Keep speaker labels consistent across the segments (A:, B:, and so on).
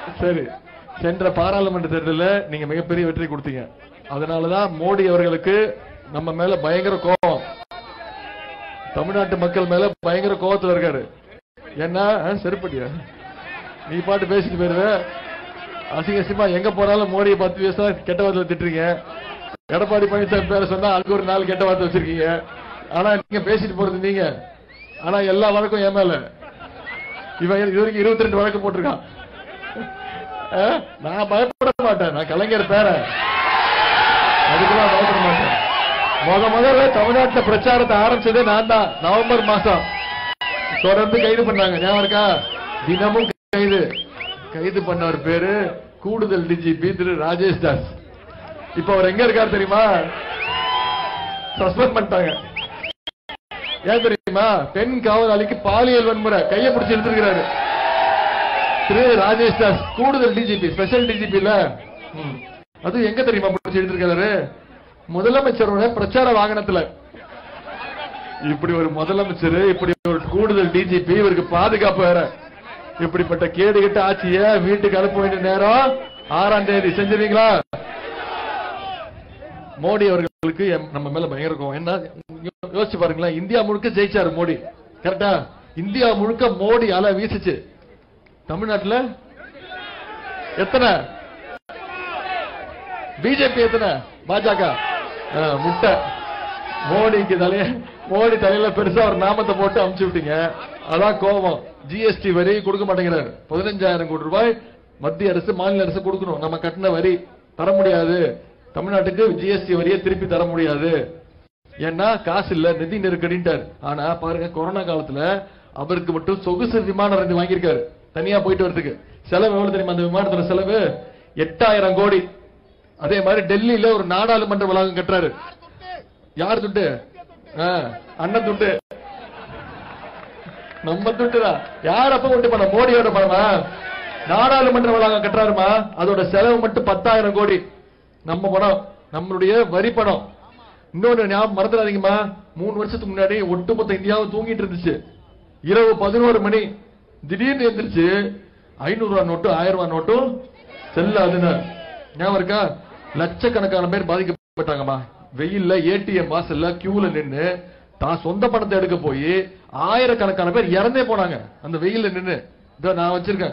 A: சரி சென்ற பாராளுமன்ற தேர்தலில் நீங்க மிகப்பெரிய வெற்றி கொடுத்தீங்க அதனாலதான் மோடி அவர்களுக்கு நம்ம மேல பயங்கர கோபம் தமிழ்நாட்டு மக்கள் மேல பயங்கர கோபத்துல இருக்காரு என்ன ஆ, செருப்படியா நீ பாட்டு பேசிட்டு போயிருவ அசிங்க அசிங்கமா எங்க போனாலும் மோடியை பத்து பேச கெட்ட வார்த்தை திட்டுறீங்க எடப்பாடி பழனிசாமி பேரை சொன்னா அதுக்கு ஒரு நாள் கெட்ட வார்த்தை வச்சிருக்கீங்க ஆனா நீங்க பேசிட்டு போறது நீங்க ஆனா எல்லா வழக்கும் என் மேல இவன் இது வரைக்கும் இருபத்தி ரெண்டு வழக்கு போட்டிருக்கான் ஆ? நான் பயப்பட மாட்டேன் நான் கலைஞர் பேரன் அதுக்கெல்லாம் பயப்பட மாட்டேன் முத முதல்ல தமிழ்நாட்டுல பிரச்சாரத்தை ஆரம்பிச்சதே நான் தான் நவம்பர் மாசம் தொடர்ந்து கைது பண்ணாங்க ஞாபகம் இருக்கா தினமும் கைது கைது பண்ணவர் பேரு கூடுதல் டிஜிபி திரு ராஜேஷ் தாஸ் இப்ப அவர் எங்க இருக்காரு தெரியுமா சஸ்பெண்ட் பண்ணிட்டாங்க ஏன் தெரியுமா பெண் காவலாளிக்கு பாலியல் வன்முறை கையை பிடிச்சி எடுத்திருக்கிறாரு திரு ராஜேஷ் தாஸ் கூடுதல் டிஜிபி ஸ்பெஷல் டிஜிபில அது எங்க தெரியுமா பிடிச்சி எடுத்திருக்காரு முதலமைச்சரோட பிரச்சார வாகனத்துல இப்படி ஒரு முதலமைச்சர் இப்படி ஒரு கூடுதல் டிஜிபி இவருக்கு பாதுகாப்பு வேற இப்படிப்பட்ட கேடு கெட்ட ஆட்சிய வீட்டுக்கு அனுப்ப வேண்டிய நேரம் ஆறாம் தேதி செஞ்சிருவீங்களா மோடி அவர்களுக்கு எம்- நம்ம மேல பயங்கர கோவம் என்ன யோசிச்சு பாருங்களேன் இந்தியா முழுக்க ஜெயிச்சாரு மோடி கரெக்டா இந்தியா முழுக்க மோடி அலை வீசுச்சு தமிழ்நாட்டுல எத்தனை பிஜேபி எத்தனை பாஜக ஆ, முட்டை மோடிக்கு தலைய மோடி தலையில பெருசா ஒரு நாமத்தை போட்டு அமுச்சு விட்டீங்க அதான் கோபம் ஜிஎஸ்டி வரி கொடுக்க மாட்டேங்கிறாரு பதினஞ்சாயிரம் கோடி ரூபாய் மத்திய அரசு மாநில அரசு கொடுக்கணும் நம்ம கட்டின வரி தர முடியாது தமிழ்நாட்டுக்கு ஜிஎஸ்டி வரியை திருப்பி தர முடியாது ஏன்னா காசு இல்ல நிதி நெருக்கடின்ட்டார் ஆனா பாருங்க கொரோனா காலத்துல அவருக்கு மட்டும் சொகுசு விமானம் ரெண்டு வாங்கியிருக்காரு தனியா போயிட்டு வரதுக்கு செலவு எவ்வளவு தெரியுமா அந்த விமானத்துல செலவு எட்டாயிரம் கோடி அதே மாதிரி டெல்லியில ஒரு நாடாளுமன்ற வளாகம் கட்டுறாரு யார் துட்டு ஆ, அண்ணன் துட்டு நம்ம துட்டுடா யார் அப்ப கொண்டு பண்ண மோடியோட பணமா நாடாளுமன்ற வளாகம் கட்டுறாருமா அதோட செலவு மட்டும் பத்தாயிரம் கோடி நம்ம பணம் நம்மளுடைய வரி பணம் இன்னொன்னு ஞாபகம் மறந்துடாதீங்கம்மா மூணு வருஷத்துக்கு முன்னாடி ஒட்டுமொத்த இந்தியாவும் தூங்கிட்டு இருந்துச்சு இரவு பதினோரு மணி திடீர்னு எந்திரிச்சு ஐநூறு ரூபாய் நோட்டும் ஆயிரம் ரூபாய் நோட்டும் செல்லாதுன்னு ஞாபகம் இருக்கா லட்சக்கணக்கான பேர் பாதிக்கப்பட்டாங்கம்மா வெயில்ல ஏடிஎம் வாசல்ல கியூல நின்னு தான் சொந்த பணத்தை எடுக்க போய் ஆயிரக்கணக்கான பேர் இறந்தே போனாங்க அந்த வெயில்ல நின்னு இதோ நான் வச்சிருக்கேன்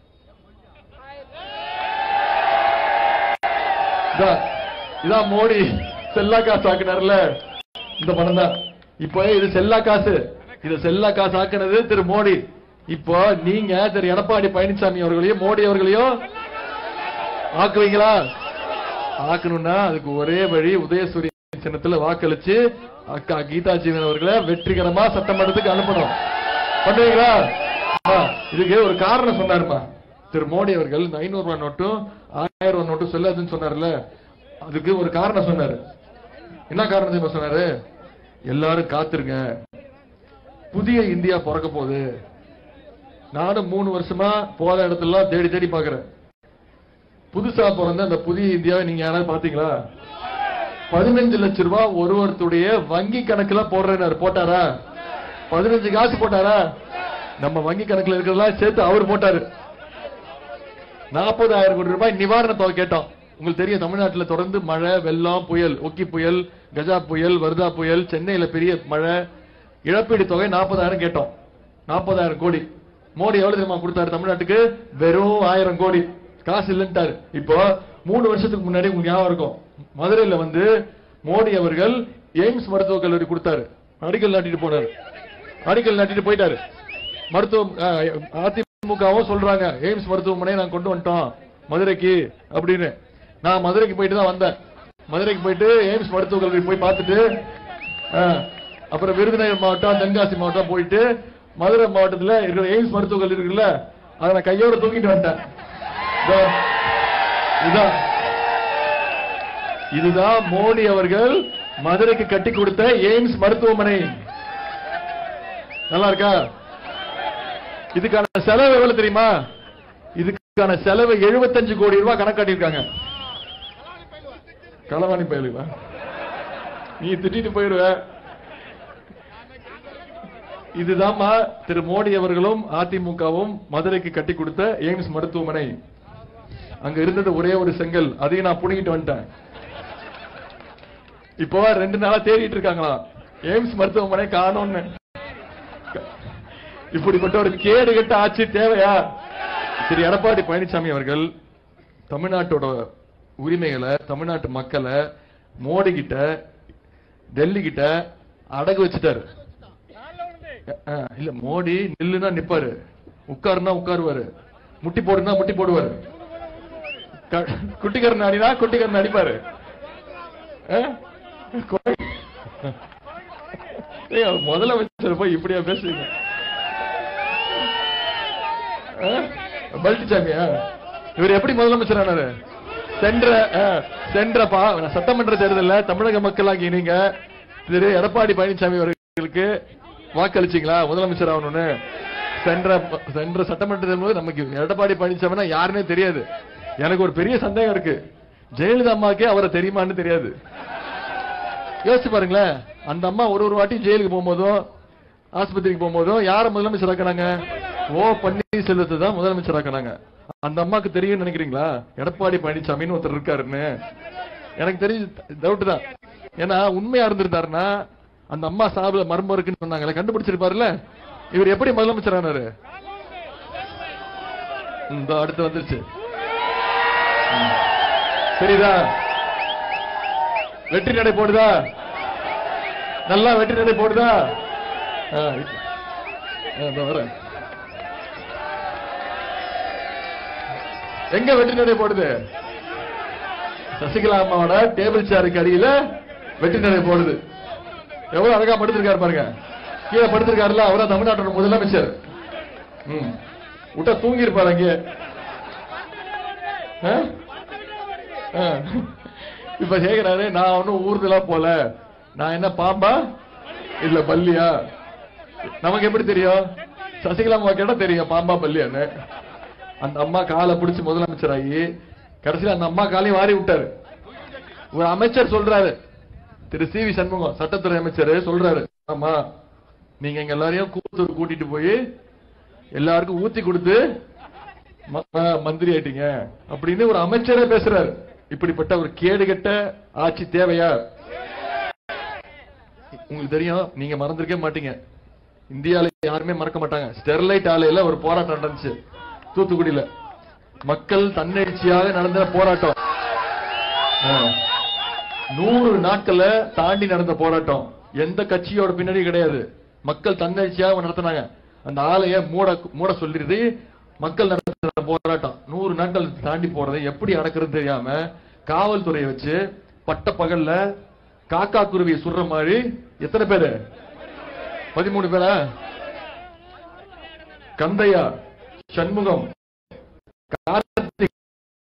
A: இதோ, இதான் மோடி செல்லா காசு ஆக்குனார்ல இந்த பணம் தான் இப்போ இது செல்லா காசு இது செல்லா காசு ஆக்குனது திரு மோடி இப்போ நீங்க திரு எடப்பாடி பழனிசாமி அவர்களையும் மோடி அவர்களையும் ஆக்குவீங்களா ஆக்கணும்னா அதுக்கு ஒரே வழி உதயசூரியன் சின்னத்துல வாக்களிச்சு அக்கா கீதா ஜீவன் அவர்களை வெற்றிகரமா சட்டமன்றத்துக்கு அனுப்பணும் பண்ணுவீங்களா ஆ, இதுக்கு ஒரு காரணம் சொன்னாருமா திரு மோடி அவர்கள் இந்த ஐநூறு ரூபாய் நோட்டும் ஆயிரம் ரூபாய் நோட்டும் சொல்லாதுன்னு சொன்னார்ல அதுக்கு ஒரு காரணம் சொன்னாரு என்ன காரணம் தெரியுமா சொன்னாரு எல்லாரும் காத்துருங்க புதிய இந்தியா பிறக்க போகுது நானும் மூணு வருஷமா போற இடத்துல தேடி தேடி பாக்குறேன் புதுசா பிறந்த அந்த புதிய இந்தியாவை நீங்க யாராவது பாத்தீங்களா பதினஞ்சு லட்சம் ரூபாய் ஒரு ஒருத்தருடைய வங்கி கணக்குல போடுறேன்னு போட்டாரா பதினஞ்சு காசு போட்டாரா நம்ம வங்கி கணக்குல இருக்கிறதெல்லாம் சேர்த்து அவர் போட்டாரு நாற்பதாயிரம் கோடி ரூபாய் நிவாரண தொகை கேட்டோம் உங்களுக்கு தெரியும் தமிழ்நாட்டுல தொடர்ந்து மழை வெள்ளம் புயல் ஒக்கி புயல் கஜா புயல் வர்தா புயல் சென்னையில பெரிய மழை இழப்பீடு தொகை நாற்பதாயிரம் கேட்டோம் நாற்பதாயிரம் கோடி மோடி எவ்வளவு தெரியுமா கொடுத்தாரு தமிழ்நாட்டுக்கு வெறும் ஆயிரம் கோடி காசு இல்லைன்ட்டாரு இப்போ மூணு வருஷத்துக்கு முன்னாடி உங்களுக்கு ஞாபகம் இருக்கும் மதுரையில வந்து மோடி அவர்கள் எய்ம்ஸ் மருத்துவக் கல்லூரி கொடுத்தாரு அடிக்கல் நாட்டிட்டு போனாரு அடிக்கல் நாட்டிட்டு போயிட்டாரு மருத்துவம் அஹ், அதிமுகவும் சொல்றாங்க எய்ம்ஸ் மருத்துவமனையை நான் கொண்டு வந்துட்டோம் மதுரைக்கு அப்படின்னு நான் மதுரைக்கு போயிட்டு தான் வந்தேன் மதுரைக்கு போயிட்டு எய்ம்ஸ் மருத்துவக் கல்லூரி போய் பார்த்துட்டு அஹ், அப்புறம் விருதுநகர் மாவட்டம் தென்காசி மாவட்டம் போயிட்டு மதுரை மாவட்டத்துல இருக்கிற எய்ம்ஸ் மருத்துவக் கல்லூரி இருக்குல்ல அதை நான் கையோட தூக்கிட்டு வந்துட்டேன் இதோ, இதான் இதுதான் மோடி அவர்கள் மதுரைக்கு கட்டி கொடுத்த எய்ம்ஸ் மருத்துவமனை நல்லா இருக்கா இதுக்கான செலவு எவ்வளவு தெரியுமா இதுக்கான செலவு 75 கோடி ரூபாய் கணக்காட்டியிருக்காங்க களவாணி பயலுவா நீ திட்டிட்டு போயிருவ இதுதாம்மா திரு மோடி அவர்களும் அதிமுகவும் மதுரைக்கு கட்டி கொடுத்த எய்ம்ஸ் மருத்துவமனை அங்க இருந்தது ஒரே ஒரு செங்கல் அதையும் நான் புடுங்கிட்டு வந்துட்டேன் இப்போ ரெண்டு நாளா தேடிட்டு இருக்காங்களாம் எய்ம்ஸ் மருத்துவமனை காணோம்னு இப்படிப்பட்ட ஒரு கேடு கட்ட ஆட்சி தேவையா திரு எடப்பாடி பழனிசாமி அவர்கள் தமிழ்நாட்டோட உரிமைகளை தமிழ்நாட்டு மக்களை மோடி கிட்ட டெல்லி கிட்ட அடகு வச்சுட்டாரு அஹ், இல்ல மோடி நில்லுனா நிப்பாரு உட்காருனா உட்காருவாரு முட்டி போடுனா முட்டி போடுவாரு க- குட்டிக்கரன் அடினா குட்டிக்கரன் அடிப்பாரு அஹ்? கொலை- ஏய், அவர் முதலமைச்சர் போய் இப்படியா பேசுறீங்க அஹ்? பல்டிசாமியா இவர் எப்படி முதலமைச்சர் ஆனாரு சென்ற அஹ், சென்ற பா சட்டமன்ற தேர்தல்ல தமிழக மக்களாகி நீங்க திரு எடப்பாடி பழனிசாமி அவர்களுக்கு வாக்களிச்சீங்களா முதலமைச்சர் ஆகணும்னு சென்ற சென்ற சட்டமன்ற தேர்தல் போது நமக்கு எடப்பாடி பழனிசாமினா யாருன்னே தெரியாது எனக்கு ஒரு பெரிய சந்தேகம் இருக்கு ஜெயலலிதா அம்மாக்கே அவரை தெரியுமான்னு தெரியாது யோசிச்சு பாருங்களேன் அந்த அம்மா ஒரு ஒரு வாட்டி ஜெயிலுக்கு போகும்போதும் ஆஸ்பத்திரிக்கு போகும்போதும் யார முதலமைச்சர் ஆக்குனாங்க ஓ பன்னீர்செல்வத்தை தான் முதலமைச்சர் ஆக்குனாங்க அந்த அம்மாக்கு தெரியும் நினைக்கிறீங்களா எடப்பாடி பழனிசாமின்னு ஒருத்தர் இருக்காருன்னு எனக்கு தெரிஞ்சு டவுட் தான் ஏன்னா உண்மையா இருந்திருந்தாருன்னா அந்த அம்மா சாவுல மர்மம் இருக்குன்னு சொன்னாங்களே கண்டுபிடிச்சிருப்பாருல்ல இவர் எப்படி முதலமைச்சர் ஆனாரு இந்த அடுத்து வந்துருச்சு ம். சரிதா வெற்றி நடை போடுதா நல்லா வெற்றி நடை போடுதா ஆ, இப்ப- ஆ, இதோ வரேன். எங்க வெற்றி நடை போடுது சசிகலா அம்மாவோட டேபிள் சேருக்கு அடியில வெற்றி நடை போடுது எவ்வளவு அழகா படுத்திருக்காரு பாருங்க கீழே படுத்திருக்காருல்ல அவரா தமிழ்நாட்டோட முதலமைச்சர் ம் விட்டா தூங்கி இருப்பாரு அங்கே ஆ? ஆ. இப்ப கேக்குறாரு நான் ஒன்னும் ஊர்தலா போல நான் என்ன பாம்பா இல்ல பல்லியா நமக்கு எப்படி தெரியும் சசிகலா அம்மா கேட்டா தெரியும் பாம்பா பல்லியான்னு அந்த அம்மா காலை பிடிச்சு முதலமைச்சர் ஆகி கடைசியில் அந்த அம்மா காலையும் வாரி விட்டாரு ஒரு அமைச்சர் சொல்றாரு திரு சி வி சண்முகம் சட்டத்துறை அமைச்சர் சொல்றாரு ஆமா நீங்க எங்க எல்லாரையும் கூத்தூர் கூட்டிட்டு போய் எல்லாருக்கும் ஊத்தி கொடுத்து ம- ம- மந்திரி ஆயிட்டீங்க அப்படின்னு ஒரு அமைச்சரே பேசுறாரு இப்படிப்பட்ட ஒரு கேடுகட்ட ஆட்சி தேவையா உங்களுக்கு தெரியும் நீங்க மறந்திருக்கவே மாட்டீங்க இந்தியால யாருமே மறக்க மாட்டாங்க ஸ்டெர்லைட் ஆலையில ஒரு போராட்டம் நடந்துச்சு தூத்துக்குடியில மக்கள் தன்னெழுச்சியாக நடந்த போராட்டம் ஆ. நூறு நாட்களை தாண்டி நடந்த போராட்டம் எந்த கட்சியோட பின்னாடி கிடையாது மக்கள் தன்னெழுச்சியாக நடத்தினாங்க அந்த ஆலைய மூட மூட சொல்லிடுது மக்கள் நடத்துற போராட்டம் நூறு நாட்கள் தாண்டி போறதை எப்படி அடக்குறது தெரியாம காவல்துறையை வச்சு பட்ட பகல்ல காக்கா குருவியை சுடுற மாதிரி எத்தனை பேரு பதிமூணு பேரா கந்தையா சண்முகம் கார்த்திக்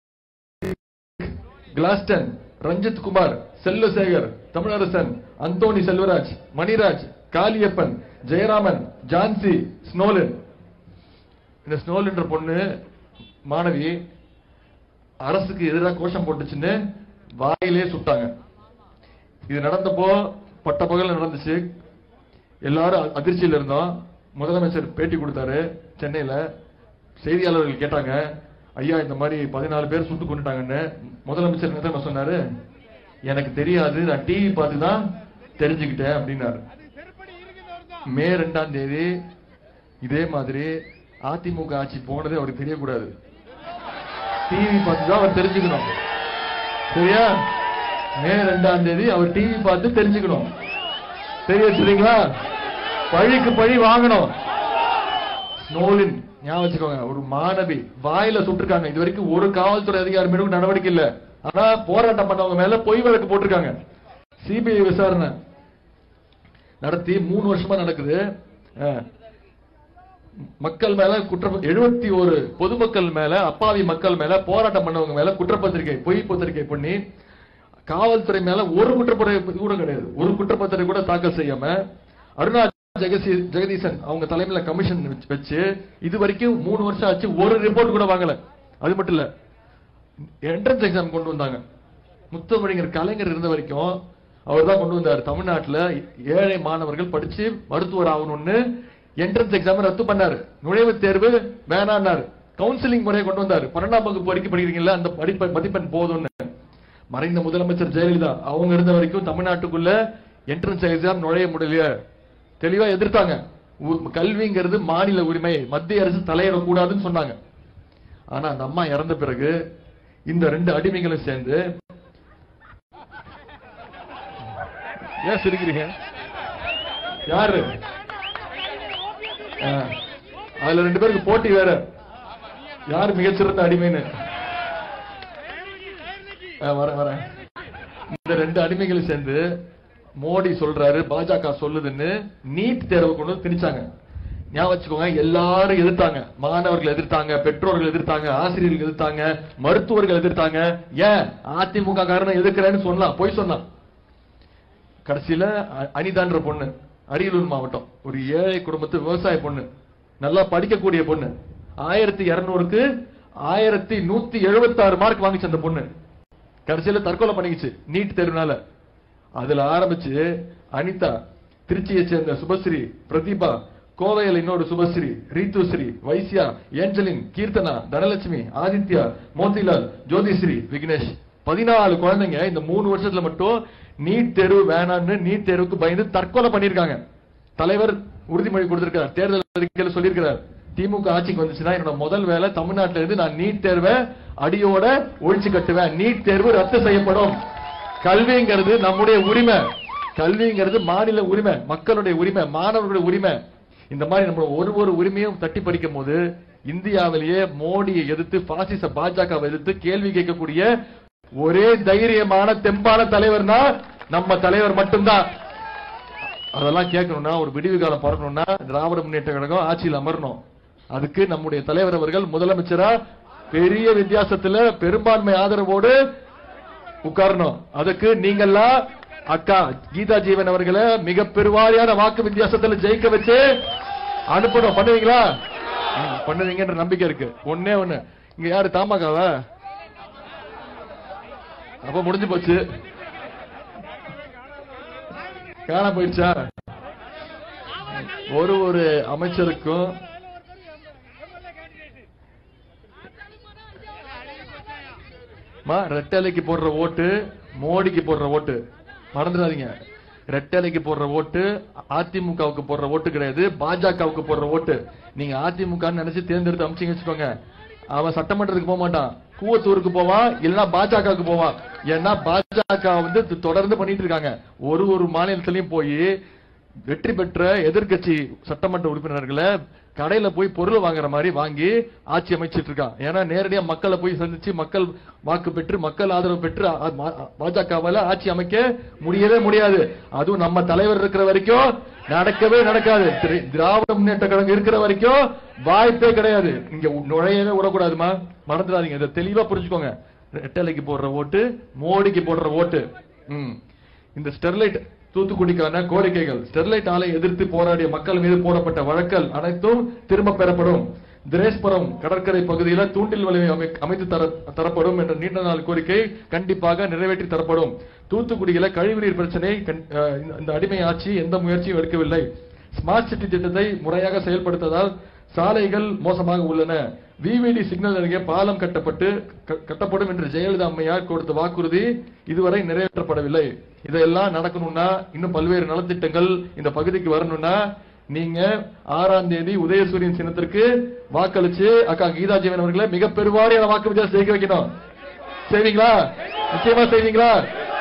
A: கிளாஸ்டன் ரஞ்சித் குமார் செல்வசேகர் தமிழரசன் அந்தோணி செல்வராஜ் மணிராஜ் காளியப்பன் ஜெயராமன் ஜான்சி ஸ்னோலன் இந்த ஸ்னோலன்ற பொண்ணு மாணவி அரசுக்கு எதிராக கோஷம் போட்டுச்சுன்னு வாயிலே சுட்டாங்க இது நடந்தப்போ பட்ட பகல்ல நடந்துச்சு எல்லாரும் அ- அதிர்ச்சியில இருந்தோம் முதலமைச்சர் பேட்டி கொடுத்தாரு சென்னையில செய்தியாளர்கள் கேட்டாங்க ஐயா இந்த மாதிரி பதினாலு பேர் சுட்டு கொண்டுட்டாங்கன்னு முதலமைச்சர் என்ன தெரியுமா சொன்னாரு எனக்கு தெரியாது நான் டிவி பார்த்து தான் தெரிஞ்சுக்கிட்டேன் அப்படின்னாரு மே ரெண்டாம் தேதி இதே மாதிரி அதிமுக ஆட்சி போனது அவருக்கு தெரியக்கூடாது டிவி பார்த்து தான் அவர் தெரிஞ்சுக்கணும் சரியா மே ரெண்டாம் தேதி அவர் டிவி பார்த்து தெரிஞ்சுக்கணும் தெரிய வச்சுறீங்களா பழிக்கு பழி வாங்கணும் ஸ்னோலின் ஞாபகம் வச்சுக்கோங்க ஒரு மாணவி வாயில சுட்டிருக்காங்க இது வரைக்கும் ஒரு காவல்துறை அதிகாரி மீது நடவடிக்கை இல்ல ஆனா போராட்டம் பண்ணவங்க மேல பொய் வழக்கு போட்டிருக்காங்க சிபிஐ விசாரணை நடத்தி மூணு வருஷமா நடக்குது அஹ். மக்கள் மேல குற்ற எழுபத்தி ஒரு பொதுமக்கள் மேல அப்பாவி மக்கள் மேல போராட்டம் பண்ணவங்க மேல குற்றப்பத்திரிகை பொய் பத்திரிகை பண்ணி காவல்துறை மேல ஒரு குற்றப்பத்திரிகை கூட கிடையாது ஒரு குற்றப்பத்திரிகை கூட தாக்கல் செய்யாம அருணா ஜெகசி ஜெகதீசன் அவங்க தலைமையில கமிஷன் வச்சு- வச்சு இது வரைக்கும் மூணு வருஷம் ஆச்சு ஒரு ரிப்போர்ட் கூட வாங்கல அது மட்டும் இல்ல என்ட்ரன்ஸ் எக்ஸாம் கொண்டு வந்தாங்க முத்தமிழர் கலைஞர் இருந்த வரைக்கும் அவர் தான் கொண்டு வந்தார் தமிழ்நாட்டுல ஏழை மாணவர்கள் படிச்சு மருத்துவர் ஆகணும்னு என்ட்ரன்ஸ் எக்ஸாம் ரத்து பண்ணாரு நுழைவுத் தேர்வு வேணான்னாரு கவுன்சிலிங் முறையை கொண்டு வந்தாரு பன்னெண்டாம் வகுப்பு வரைக்கும் படிக்கிறீங்களா அந்த படிப்ப மதிப்பெண் போதும்னு மறைந்த முதலமைச்சர் ஜெயலலிதா அவங்க இருந்த வரைக்கும் தமிழ்நாட்டுக்குள்ள என்ட்ரன்ஸ் எக்ஸாம் நுழைய முடியல தெளிவா எதிர்த்தாங்க உ- கல்விங்கிறது மாநில உரிமை மத்திய அரசு தலையிடக்கூடாதுன்னு சொன்னாங்க ஆனா அந்த அம்மா இறந்த பிறகு இந்த ரெண்டு அடிமைகளும் சேர்ந்து ஏன் சிரிக்கிறீங்க யாரு ஆ. அதுல ரெண்டு பேருக்கு போட்டி வேற யார் மிகச்சிறந்த அடிமைன்னு ஆ, வரேன் வரேன் இந்த ரெண்டு அடிமைகளும் சேர்ந்து மோடி சொல்றாரு பாஜக சொல்லுதுன்னு நீட் தேர்வு கொண்டு வந்து திணிச்சாங்க ஞாபகம் வச்சுக்கோங்க எல்லாரும் எதிர்த்தாங்க மாணவர்கள் எதிர்த்தாங்க பெற்றோர்கள் எதிர்த்தாங்க ஆசிரியர்கள் எதிர்த்தாங்க மருத்துவர்கள் எதிர்த்தாங்க ஏன் அதிமுக காரணம் எதிர்க்கிறேன்னு சொல்லலாம் போய் சொன்னான் கடைசியில அ- அனிதான்ற பொண்ணு அரியலூர் மாவட்டம் ஒரு ஏழை குடும்பத்து விவசாய பொண்ணு நல்லா படிக்கக்கூடிய பொண்ணு ஆயிரத்தி இருநூறுக்கு ஆயிரத்தி நூத்தி எழுபத்தி ஆறு மார்க் வாங்கிச்சு அந்த பொண்ணு கடைசியில தற்கொலை பண்ணிக்கிச்சு நீட் தேர்வுனால அதுல ஆரம்பிச்சு அனிதா திருச்சியை சேர்ந்த சுபஸ்ரீ பிரதீபா கோவையில் இன்னொரு சுபஸ்ரீ ரீத்துஸ்ரீ வைசியா ஏஞ்சலின் கீர்த்தனா தனலட்சுமி ஆதித்யா மோதிலால் ஜோதிஸ்ரீ விக்னேஷ் பதினாலு குழந்தைங்க இந்த மூணு வருஷத்துல மட்டும் நீட் தேர்வு வேணாம்னு நீட் தேர்வுக்கு பயந்து தற்கொலை பண்ணிருக்காங்க தலைவர் உறுதிமொழி கொடுத்திருக்கார் தேர்தல் அறிக்கையில சொல்லியிருக்கிறார் திமுக ஆட்சிக்கு வந்துச்சுன்னா என்னோட முதல் வேலை தமிழ்நாட்டில இருந்து நான் நீட் தேர்வை அடியோட ஒழிச்சு கட்டுவேன் நீட் தேர்வு ரத்து செய்யப்படும் கல்விங்கிறது நம்முடைய உரிமை கல்விங்கிறது மாநில உரிமை மக்களுடைய உரிமை மாணவர்களுடைய உரிமை இந்த மாதிரி நம்ம ஒரு ஒரு உரிமையும் தட்டி பறிக்கும் போது இந்தியாவிலேயே மோடியை எதிர்த்து பாசிச பாஜகவை எதிர்த்து கேள்வி கேட்கக்கூடிய ஒரே தைரியமான தெம்பான தலைவர்னா நம்ம தலைவர் மட்டும்தான் அதெல்லாம் கேட்கணும்னா ஒரு விடிவு காலம் பிறக்கணும்னா திராவிட முன்னேற்ற கழகம் ஆட்சியில் அமரணும் அதுக்கு நம்முடைய தலைவர் அவர்கள் முதலமைச்சரா பெரிய வித்தியாசத்துல பெரும்பான்மை ஆதரவோடு உட்காரணும் அதுக்கு நீங்கெல்லாம் அக்கா கீதா ஜீவன் அவர்களை மிக பெருவாரியான வாக்கு வித்தியாசத்துல ஜெயிக்க வச்சு அனுப்பணும் பண்ணுவீங்களா ம், பண்ணுவீங்கன்ற நம்பிக்கை இருக்கு ஒண்ணே ஒண்ணு இங்க யாரு தாமாக்காவா அப்ப முடிஞ்சு போச்சு காணாம போயிடுச்சா ஒரு ஒரு அமைச்சருக்கும் மா, ரெட்டலைக்கு போடுற ஓட்டு மோடிக்கு போடுற ஓட்டு மறந்துடாதீங்க ரெட்டலைக்கு போடுற ஓட்டு அதிமுகவுக்கு போடுற ஓட்டு கிடையாது பாஜகவுக்கு போடுற ஓட்டு நீங்க அதிமுக நினைச்சு தேர்ந்தெடுத்து அமிச்சிங்க வச்சுக்கோங்க அவன் சட்டமன்றத்துக்கு போக மாட்டான் கூவத்தூருக்கு போவான் இல்லைன்னா பாஜகவுக்கு போவான் ஏன்னா பாஜக வந்து து- தொடர்ந்து பண்ணிட்டு இருக்காங்க ஒரு ஒரு மாநிலத்திலயும் போய் வெற்றி பெற்ற எதிர்க்கட்சி சட்டமன்ற உறுப்பினர்களை கடையில போய் பொருள் வாங்குற மாதிரி வாங்கி ஆட்சி அமைச்சிட்டு இருக்கான் ஏன்னா நேரடியா மக்களை போய் சந்திச்சு மக்கள் வாக்கு பெற்று மக்கள் ஆதரவு பெற்று அ- ம- பாஜகவால ஆட்சி அமைக்க முடியவே முடியாது அதுவும் நம்ம தலைவர் இருக்கிற வரைக்கும் நடக்கவே நடக்காது திரு- திராவிட முன்னேற்ற கழகம் இருக்கிற வரைக்கும் வாய்ப்பே கிடையாது இங்க நுழையவே விடக்கூடாதுமா மறந்துடாதீங்க இதை தெளிவா புரிஞ்சுக்கோங்க ரெட்டலைக்கு போடுற ஓட்டு மோடிக்கு போடுற ஓட்டு ம் இந்த ஸ்டெர்லைட் தூத்துக்குடிக்கான கோரிக்கைகள் ஸ்டெர்லைட் ஆலை எதிர்த்து போராடிய மக்கள் மீது போடப்பட்ட வழக்கல் அனைத்தும் திரும்ப பெறப்படும் திரேஸ்புரம் கடற்கரை பகுதியில தூண்டில் வளைவை அமை- அமைத்து தர தரப்படும் என்ற நீண்ட நாள் கோரிக்கை கண்டிப்பாக நிறைவேற்றி தரப்படும் தூத்துக்குடியில கழிவுநீர் பிரச்சனை கண்- அஹ் இந்த- இந்த அடிமை ஆட்சி எந்த முயற்சியும் எடுக்கவில்லை ஸ்மார்ட் சிட்டி திட்டத்தை முறையாக செயல்படுத்ததால் சாலைகள் மோசமாக உள்ளன விவிடி சிக்னல் அருகே பாலம் கட்டப்பட்டு க- கட்டப்படும் என்று ஜெயலலிதா அம்மையார் கொடுத்த வாக்குறுதி இதுவரை நிறைவேற்றப்படவில்லை இதெல்லாம் நடக்கணும்னா இன்னும் பல்வேறு நலத்திட்டங்கள் இந்த பகுதிக்கு வரணும்னா நீங்க ஆறாம் தேதி உதயசூரியன் சின்னத்திற்கு வாக்களிச்சு அக்கா கீதா ஜீவன் அவர்களை மிக பெருவாரியான வாக்கு வித்தியாசம் ஜெயிக்க வைக்கணும் செய்வீங்களா நிச்சயமா செய்வீங்களா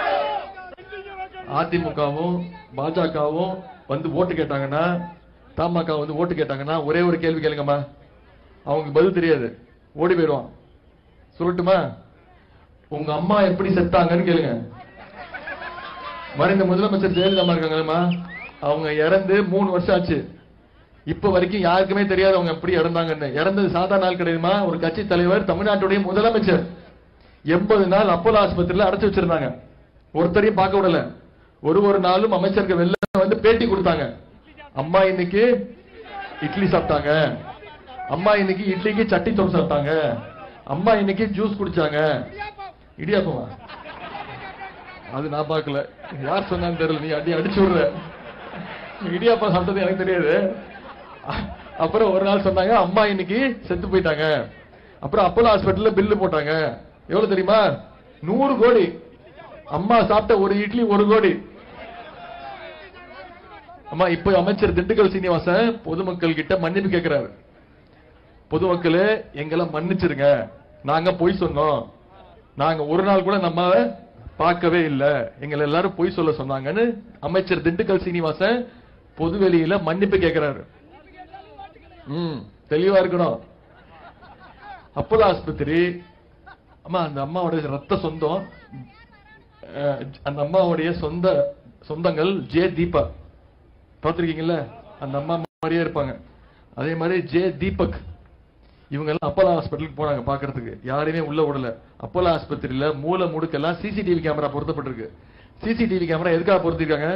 A: அதிமுகவும் பாஜகவும் வந்து ஓட்டு கேட்டாங்கன்னா தமாக வந்து ஓட்டு கேட்டாங்கன்னா ஒரே ஒரு கேள்வி கேளுங்கம்மா அவங்களுக்கு பதில் தெரியாது ஓடி போயிடுவான் சொல்லட்டுமா உங்க அம்மா எப்படி செத்தாங்கன்னு கேளுங்க மறைந்த முதலமைச்சர் ஜெயலலிதா அம்மா இருக்காங்களேம்மா அவங்க இறந்து மூணு வருஷம் ஆச்சு இப்ப வரைக்கும் யாருக்குமே தெரியாது அவங்க எப்படி இறந்தாங்கன்னு இறந்தது சாதாரண நாள் கிடையாதுமா ஒரு கட்சி தலைவர் தமிழ்நாட்டுடைய முதலமைச்சர் எண்பது நாள் அப்போலோ ஆஸ்பத்திரியில அடைச்சு வச்சிருந்தாங்க ஒருத்தரையும் பார்க்க விடல ஒரு ஒரு நாளும் அமைச்சர்கள் வெளில வந்து பேட்டி கொடுத்தாங்க அம்மா இன்னைக்கு இட்லி சாப்பிட்டாங்க அம்மா இன்னைக்கு இட்லிக்கு சட்டி தொட்டு சாப்பிட்டாங்க அம்மா இன்னைக்கு ஜூஸ் குடிச்சாங்க இடியாப்பமா அது நான் பார்க்கல யார் சொன்னான்னு தெரியல நீ அடி அடிச்சு விடுற இடியாப்பம் சாப்பிட்டது எனக்கு தெரியாது அ- அப்புறம் ஒரு நாள் சொன்னாங்க அம்மா இன்னைக்கு செத்து போயிட்டாங்க அப்புறம் அப்போலோ ஹாஸ்பிட்டல்ல பில்லு போட்டாங்க எவ்வளவு தெரியுமா நூறு கோடி அம்மா சாப்பிட்ட ஒரு இட்லி ஒரு கோடி அம்மா இப்ப அமைச்சர் திண்டுக்கல் சீனிவாசன் பொதுமக்கள் கிட்ட மன்னிப்பு கேட்கிறாரு பொதுமக்களே எங்களை மன்னிச்சிருங்க நாங்க பொய் சொன்னோம் நாங்க ஒரு நாள் கூட நம்ம பார்க்கவே இல்ல எங்களை எல்லாரும் பொய் சொல்ல சொன்னாங்கன்னு அமைச்சர் திண்டுக்கல் சீனிவாசன் பொதுவெளியில மன்னிப்பு கேட்கிறாரு ம் தெளிவா இருக்கணும் அப்போலோ ஆஸ்பத்திரி அம்மா அந்த அம்மாவோட ரத்த சொந்தம் அஹ், அந்த அம்மாவுடைய சொந்த சொந்தங்கள் ஜே தீபா பார்த்திருக்கீங்கல்ல அந்த அம்மா மாதிரியே இருப்பாங்க அதே மாதிரி ஜே தீபக் இவங்க எல்லாம் அப்போலோ ஹாஸ்பிட்டலுக்கு போனாங்க பாக்குறதுக்கு யாரையுமே உள்ள விடல அப்போலோ ஆஸ்பத்திரியில மூல முடுக்கெல்லாம் சிசிடிவி கேமரா பொருத்தப்பட்டிருக்கு சிசிடிவி கேமரா எதுக்காக பொருத்திருக்காங்க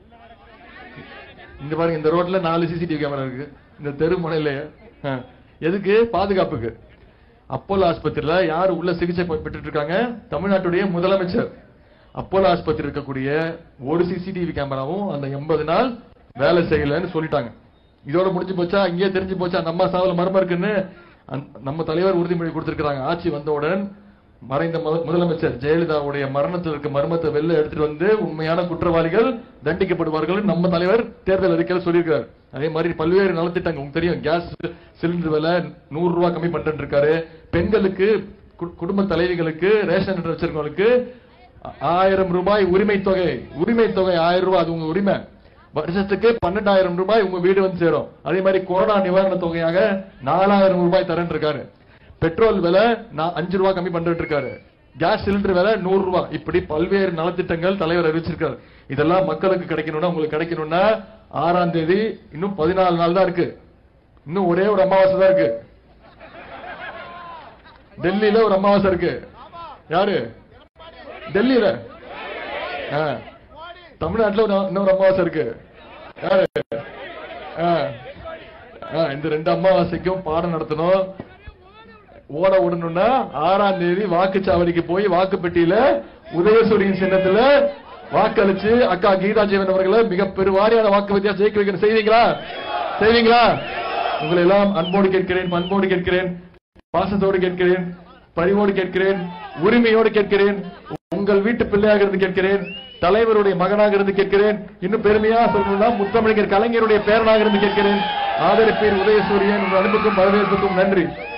A: இந்த பாருங்க இந்த ரோட்ல நாலு சிசிடிவி கேமரா இருக்கு இந்த தெரு முனையில அஹ், எதுக்கு பாதுகாப்புக்கு அப்போலோ ஆஸ்பத்திரியில யார் உள்ள சிகிச்சை பெ- பெற்றுட்டு இருக்காங்க தமிழ்நாட்டுடைய முதலமைச்சர் அப்போலோ ஆஸ்பத்திரி இருக்கக்கூடிய ஒரு சிசிடிவி கேமராவும் அந்த எண்பது நாள் வேலை செய்யலன்னு சொல்லிட்டாங்க இதோட முடிஞ்சு போச்சா இங்கேயே தெரிஞ்சு போச்சா நம்ம சாவல மர்மம் இருக்குன்னு அந்த- நம்ம தலைவர் உறுதிமொழி கொடுத்திருக்காங்க ஆட்சி வந்தவுடன் மறைந்த மு- முதலமைச்சர் ஜெயலலிதாவுடைய மரணத்தில் இருக்க மர்மத்தை வெளில எடுத்துட்டு வந்து உண்மையான குற்றவாளிகள் தண்டிக்கப்படுவார்கள் நம்ம தலைவர் தேர்தல் அறிக்கையில் சொல்லியிருக்காரு அதே மாதிரி பல்வேறு நலத்திட்டங்கள் உங்களுக்கு தெரியும் கேஸ் சிலிண்டர் விலை நூறு ரூபாய் கம்மி பண்ணிட்டு இருக்காரு பெண்களுக்கு கு- குடும்ப தலைவிகளுக்கு ரேஷன் அட்டை வச்சிருக்கவங்களுக்கு ஆ- ஆயிரம் ரூபாய் உரிமை தொகை உரிமை தொகை ஆயிரம் ரூபாய் அது உங்க உரிமை வருஷத்துக்கு பன்னெண்டாயிரம் ரூபாய் உங்க வீடு வந்து சேரும் அதே மாதிரி கொரோனா நிவாரண தொகையாக நாலாயிரம் ரூபாய் தரேன் இருக்காரு பெட்ரோல் விலை நான் அஞ்சு ரூபாய் கம்மி பண்ணிட்டு இருக்காரு கேஸ் சிலிண்டர் விலை நூறு ரூபாய் இப்படி பல்வேறு நலத்திட்டங்கள் தலைவர் அறிவிச்சிருக்காரு இதெல்லாம் மக்களுக்கு கிடைக்கணும்னா உங்களுக்கு கிடைக்கணும்னா ஆறாம் தேதி இன்னும் பதினாலு நாள் தான் இருக்கு இன்னும் ஒரே ஒரு அமாவாசை தான் இருக்கு டெல்லியில ஒரு அமாவாசை இருக்கு யாரு டெல்லியில ஆ. தமிழ்நாட்டுல ஒரு இன்னொரு அமாவாசை இருக்கு யாரு ஆ. ஆ, இந்த ரெண்டு அமாவாசைக்கும் பாடம் நடத்தணும் ஓட விடணும்னா ஆறாம் தேதி வாக்குச்சாவடிக்கு போய் வாக்குப்பெட்டியில உதயசூரியன் சின்னத்துல வாக்களிச்சு அக்கா கீதா ஜீவன் அவர்களை மிக பெருவாரியான வாக்கு வித்தியாசம் ஜெயிக்க வைக்கணும் செய்வீங்களா செய்வீங்களா உங்களை எல்லாம் அன்போடு கேட்கிறேன் பண்போடு கேட்கிறேன் பாசத்தோடு கேட்கிறேன் பரிவோடு கேட்கிறேன் உரிமையோடு கேட்கிறேன் உங்கள் வீட்டு பிள்ளையாக இருந்து கேட்கிறேன் தலைவருடைய மகனாக இருந்து கேட்கிறேன் இன்னும் பெருமையா சொல்லணும்னா முத்தமிழர் கலைஞருடைய பேரனாக இருந்து கேட்கிறேன் ஆதரிப்பீர் உதயசூரியன் உங்கள் அன்புக்கும் வரவேற்புக்கும் நன்றி